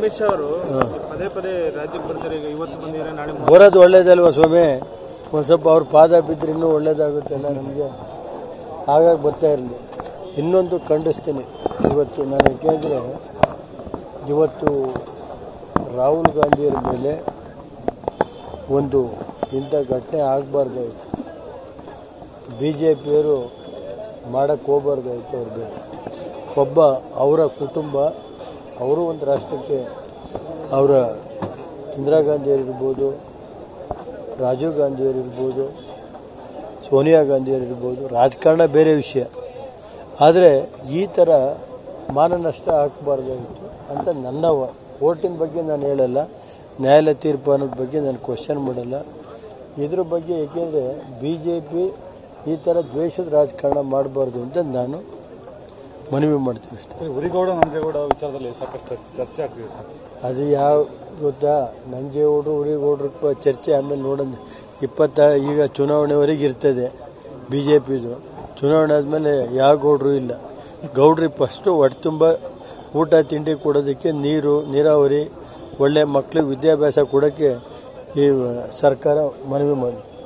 ಅಮಿತ್ ಶಾ ಅವರು ಪದೇ ಪದೇ ರಾಜ್ಯಕ್ಕೆ ಬರ್ತಾರೆ ಈಗ ಇವತ್ತು ಬಂದಿದ್ರೆ ನಾಳೆ ಮು- ಬರೋದು ಒಳ್ಳೇದಲ್ವ ಸ್ವಾಮಿ ಒಂದು ಸ್ವಲ್ಪ ಅವ್ರ ಪಾದ ಬಿದ್ದರೆ ಇನ್ನೂ ಒಳ್ಳೇದಾಗುತ್ತಲ್ಲ ನಮಗೆ ಹಾಗಾಗಿ ಬರ್ತಾ ಇರಲಿ ಇನ್ನೊಂದು ಖಂಡಿಸ್ತೀನಿ ಇವತ್ತು ನಾನು ಏಕೆಂದರೆ ಇವತ್ತು ರಾಹುಲ್ ಗಾಂಧಿಯರ ಮೇಲೆ ಒಂದು ಇಂಥ ಘಟನೆ ಆಗಬಾರ್ದಾಯಿತು ಬಿ ಜೆ ಪಿಯವರು ಮಾಡೋಕ್ಕೆ ಹೋಗ್ಬಾರ್ದಾಯಿತು ಅವ್ರ ಮೇಲೆ ಒಬ್ಬ ಅವರ ಕುಟುಂಬ ಅವರು ಒಂದು ರಾಷ್ಟ್ರಕ್ಕೆ ಅವರ ಇಂದಿರಾ ಗಾಂಧಿಯರಿರ್ಬೋದು ರಾಜೀವ್ ಗಾಂಧಿಯರಿರ್ಬೋದು ಸೋನಿಯಾ ಗಾಂಧಿಯರಿರ್ಬೋದು ರಾಜಕಾರಣ ಬೇರೆ ವಿಷಯ ಆದರೆ ಈ ಥರ ಮಾನನಷ್ಟ ಹಾಕಬಾರ್ದಾಗಿತ್ತು ಅಂತ ನನ್ನ ಓಟಿನ ಬಗ್ಗೆ ನಾನು ಹೇಳಲ್ಲ ನ್ಯಾಯಾಲಯ ತೀರ್ಪು ಅನ್ನೋದ್ರ ಬಗ್ಗೆ ನಾನು ಕ್ವಶನ್ ಮಾಡಲ್ಲ ಇದ್ರ ಬಗ್ಗೆ ಏಕೆಂದರೆ ಬಿ ಜೆ ಪಿ ಈ ಥರ ದ್ವೇಷದ ರಾಜಕಾರಣ ಮಾಡಬಾರ್ದು ಅಂತ ನಾನು ಮನವಿ ಮಾಡ್ತೀನಿ ಅಷ್ಟೇ ಸರ್ ಉರಿಗೌಡ ನಂಜೇಗೌಡ ವಿಚಾರದಲ್ಲಿ ಸಾಕಷ್ಟು ಚರ್ಚೆ ಆಗ್ತಿದೆ ಸರ್ ಅದು ಯಾವ ಗೊತ್ತಾ ನಂಜೇಗೌಡರು ಊರಿಗೌಡ್ರ ಪ ಚರ್ಚೆ ಆಮೇಲೆ ನೋಡೋಣ ಇಪ್ಪತ್ತ ಈಗ ಚುನಾವಣೆವರೆಗೆ ಇರ್ತದೆ ಬಿ ಜೆ ಪಿದು ಚುನಾವಣೆ ಆದಮೇಲೆ ಯಾವ ಗೌಡ್ರು ಇಲ್ಲ ಗೌಡ್ರಿಗೆ ಫಸ್ಟು ಹೊಟ್ಟೆ ತುಂಬ ಊಟ ತಿಂಡಿ ಕೊಡೋದಕ್ಕೆ ನೀರು ನೀರಾವರಿ ಒಳ್ಳೆ ಮಕ್ಕಳಿಗೆ ವಿದ್ಯಾಭ್ಯಾಸ ಕೊಡೋಕ್ಕೆ ಈ ಸರ್ಕಾರ ಮನವಿ ಮಾಡಿ